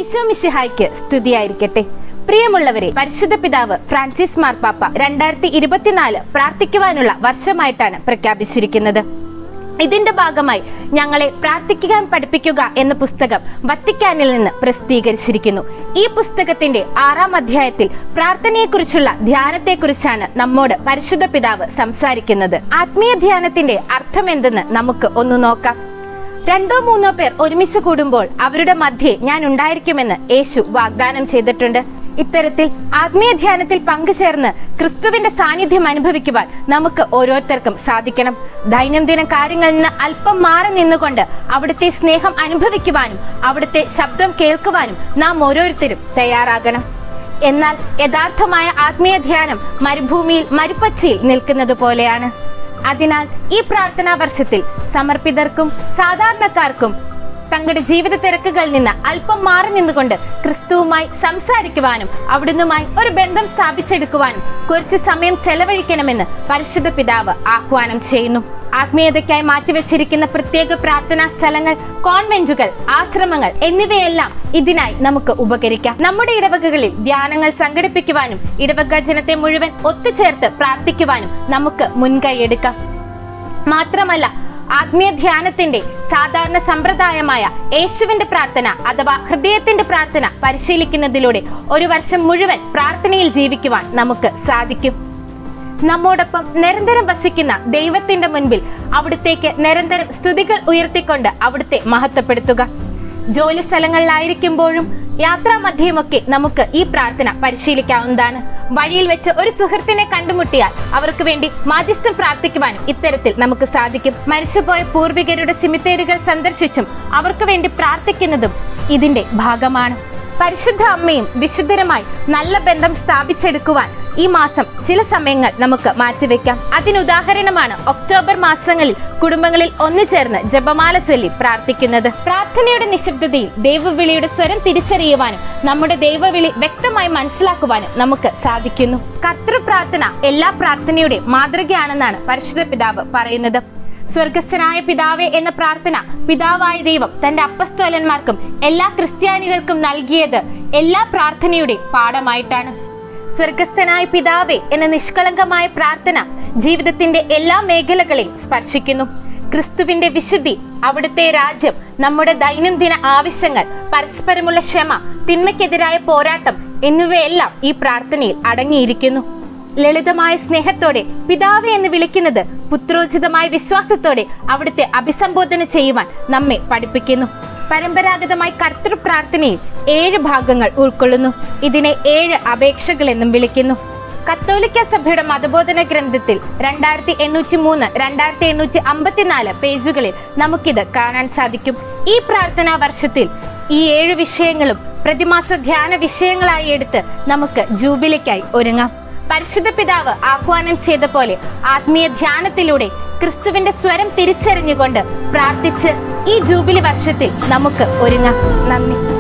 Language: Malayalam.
ഈശോ മിശിഹായ്ക്ക് സ്തുതിയായിരിക്കട്ടെ പ്രിയമുള്ളവരെ പരിശുദ്ധ പിതാവ് ഫ്രാൻസിസ് മാർപ്പാപ്പ രണ്ടായിരത്തി ഇരുപത്തിനാല് പ്രാർത്ഥിക്കുവാനുള്ള വർഷമായിട്ടാണ് പ്രഖ്യാപിച്ചിരിക്കുന്നത് ഇതിന്റെ ഭാഗമായി ഞങ്ങളെ പ്രാർത്ഥിക്കാൻ പഠിപ്പിക്കുക എന്ന പുസ്തകം വത്തിക്കാനിൽ നിന്ന് പ്രസിദ്ധീകരിച്ചിരിക്കുന്നു ഈ പുസ്തകത്തിന്റെ ആറാം അധ്യായത്തിൽ പ്രാർത്ഥനയെക്കുറിച്ചുള്ള ധ്യാനത്തെക്കുറിച്ചാണ് നമ്മോട് പരിശുദ്ധ പിതാവ് സംസാരിക്കുന്നത് ആത്മീയ ധ്യാനത്തിന്റെ അർത്ഥം എന്തെന്ന് നമുക്ക് ഒന്ന് നോക്കാം രണ്ടോ മൂന്നോ പേർ ഒരുമിച്ച് കൂടുമ്പോൾ അവരുടെ മധ്യേ ഞാൻ ഉണ്ടായിരിക്കുമെന്ന് യേശു വാഗ്ദാനം ചെയ്തിട്ടുണ്ട് ഇത്തരത്തിൽ ആത്മീയ ധ്യാനത്തിൽ പങ്കുചേർന്ന് ക്രിസ്തുവിന്റെ സാന്നിധ്യം അനുഭവിക്കുവാൻ നമുക്ക് ഓരോരുത്തർക്കും സാധിക്കണം ദൈനംദിന കാര്യങ്ങളിൽ നിന്ന് അല്പം മാറി നിന്നുകൊണ്ട് അവിടുത്തെ സ്നേഹം അനുഭവിക്കുവാനും അവിടുത്തെ ശബ്ദം കേൾക്കുവാനും നാം ഓരോരുത്തരും തയ്യാറാകണം എന്നാൽ യഥാർത്ഥമായ ആത്മീയ ധ്യാനം മരുഭൂമിയിൽ മരുപ്പച്ചയിൽ നിൽക്കുന്നത് പോലെയാണ് അതിനാൽ ഈ പ്രാർത്ഥനാ വർഷത്തിൽ സമർപ്പിതർക്കും സാധാരണക്കാർക്കും തങ്ങളുടെ ജീവിത തിരക്കുകളിൽ നിന്ന് അല്പം മാറി നിന്നുകൊണ്ട് ക്രിസ്തുവുമായി സംസാരിക്കുവാനും അവിടുന്നുമായി ഒരു ബന്ധം സ്ഥാപിച്ചെടുക്കുവാനും കുറച്ച് സമയം ചെലവഴിക്കണമെന്ന് പരിശുദ്ധ പിതാവ് ആഹ്വാനം ചെയ്യുന്നു ആത്മീയതയ്ക്കായി മാറ്റിവെച്ചിരിക്കുന്ന പ്രത്യേക പ്രാർത്ഥനാ സ്ഥലങ്ങൾ കോൺവെന്റുകൾ ആശ്രമങ്ങൾ എന്നിവയെല്ലാം ഇതിനായി നമുക്ക് ഉപകരിക്കാം നമ്മുടെ ഇടവകകളിൽ ധ്യാനങ്ങൾ സംഘടിപ്പിക്കുവാനും ഇടവക ജനത്തെ മുഴുവൻ ഒത്തുചേർത്ത് പ്രാർത്ഥിക്കുവാനും നമുക്ക് മുൻകൈയെടുക്കാം മാത്രമല്ല ആത്മീയ ധ്യാനത്തിന്റെ സാധാരണ സമ്പ്രദായമായ യേശുവിന്റെ പ്രാർത്ഥന അഥവാ ഹൃദയത്തിന്റെ പ്രാർത്ഥന പരിശീലിക്കുന്നതിലൂടെ ഒരു വർഷം മുഴുവൻ പ്രാർത്ഥനയിൽ ജീവിക്കുവാൻ നമുക്ക് സാധിക്കും നമ്മോടൊപ്പം നിരന്തരം വസിക്കുന്ന ദൈവത്തിന്റെ മുൻപിൽ അവിടുത്തേക്ക് നിരന്തരം സ്തുതികൾ ഉയർത്തിക്കൊണ്ട് അവിടുത്തെ മഹത്വപ്പെടുത്തുക ജോലി സ്ഥലങ്ങളിലായിരിക്കുമ്പോഴും യാത്രാമധ്യയുമൊക്കെ നമുക്ക് ഈ പ്രാർത്ഥന പരിശീലിക്കാവുന്നതാണ് വഴിയിൽ വെച്ച് ഒരു സുഹൃത്തിനെ കണ്ടുമുട്ടിയാൽ അവർക്ക് വേണ്ടി മാധ്യസ്ഥം പ്രാർത്ഥിക്കുവാനും ഇത്തരത്തിൽ നമുക്ക് സാധിക്കും മരിച്ചുപോയ പൂർവികരുടെ സിമിത്തേരുകൾ സന്ദർശിച്ചും അവർക്ക് വേണ്ടി പ്രാർത്ഥിക്കുന്നതും ഇതിന്റെ ഭാഗമാണ് പരിശുദ്ധ അമ്മയും വിശുദ്ധരുമായി നല്ല ബന്ധം സ്ഥാപിച്ചെടുക്കുവാൻ ഈ മാസം ചില സമയങ്ങൾ നമുക്ക് മാറ്റിവെക്കാം അതിനുദാഹരണമാണ് ഒക്ടോബർ മാസങ്ങളിൽ കുടുംബങ്ങളിൽ ഒന്നു ചേർന്ന് ജപമാല ചൊല്ലി പ്രാർത്ഥിക്കുന്നത് പ്രാർത്ഥനയുടെ നിശബ്ദതയിൽ ദൈവവിളിയുടെ സ്വരം തിരിച്ചറിയുവാനും നമ്മുടെ ദൈവവിളി വ്യക്തമായി മനസ്സിലാക്കുവാനും നമുക്ക് സാധിക്കുന്നു കർത്തൃ പ്രാർത്ഥന എല്ലാ പ്രാർത്ഥനയുടെ മാതൃകയാണെന്നാണ് പരിശുദ്ധ പിതാവ് പറയുന്നത് സ്വർഗസ്ഥനായ പിതാവേ എന്ന പ്രാർത്ഥന പിതാവായ ദൈവം തന്റെ അപ്പസ്തോലന്മാർക്കും എല്ലാ ക്രിസ്ത്യാനികൾക്കും നൽകിയത് എല്ലാ പ്രാർത്ഥനയുടെ പാഠമായിട്ടാണ് സ്വർഗസ്ഥനായ പിതാവേ എന്ന നിഷ്കളങ്കമായ പ്രാർത്ഥന ജീവിതത്തിന്റെ എല്ലാ മേഖലകളെയും സ്പർശിക്കുന്നു ക്രിസ്തുവിന്റെ വിശുദ്ധി അവിടുത്തെ രാജ്യം നമ്മുടെ ദൈനംദിന ആവശ്യങ്ങൾ പരസ്പരമുള്ള ക്ഷമ തിന്മയ്ക്കെതിരായ പോരാട്ടം എന്നിവയെല്ലാം ഈ പ്രാർത്ഥനയിൽ അടങ്ങിയിരിക്കുന്നു ലളിതമായ സ്നേഹത്തോടെ പിതാവേ എന്ന് വിളിക്കുന്നത് പുത്രോചിതമായ വിശ്വാസത്തോടെ അവിടുത്തെ അഭിസംബോധന ചെയ്യുവാൻ നമ്മെ പഠിപ്പിക്കുന്നു പരമ്പരാഗതമായി കർത്തൃ പ്രാർത്ഥനയിൽ ഏഴ് ഭാഗങ്ങൾ ഉൾക്കൊള്ളുന്നു ഇതിനെ ഏഴ് അപേക്ഷകൾ എന്നും വിളിക്കുന്നു കത്തോലിക്ക സഭയുടെ മതബോധന ഗ്രന്ഥത്തിൽ രണ്ടായിരത്തി എണ്ണൂറ്റി മൂന്ന് രണ്ടായിരത്തി എണ്ണൂറ്റി അമ്പത്തിനാല് പേജുകളിൽ നമുക്കിത് കാണാൻ സാധിക്കും ഈ പ്രാർത്ഥനാ വർഷത്തിൽ ഈ ഏഴ് വിഷയങ്ങളും പ്രതിമാസ ധ്യാന വിഷയങ്ങളായി എടുത്ത് നമുക്ക് ജൂബിലിക്കായി ഒരുങ്ങാം പരിശുദ്ധ പിതാവ് ആഹ്വാനം ചെയ്ത പോലെ ആത്മീയ ധ്യാനത്തിലൂടെ ക്രിസ്തുവിന്റെ സ്വരം തിരിച്ചറിഞ്ഞുകൊണ്ട് പ്രാർത്ഥിച്ച് ഈ ജൂബിലി വർഷത്തിൽ നമുക്ക് ഒരുങ്ങാം നന്ദി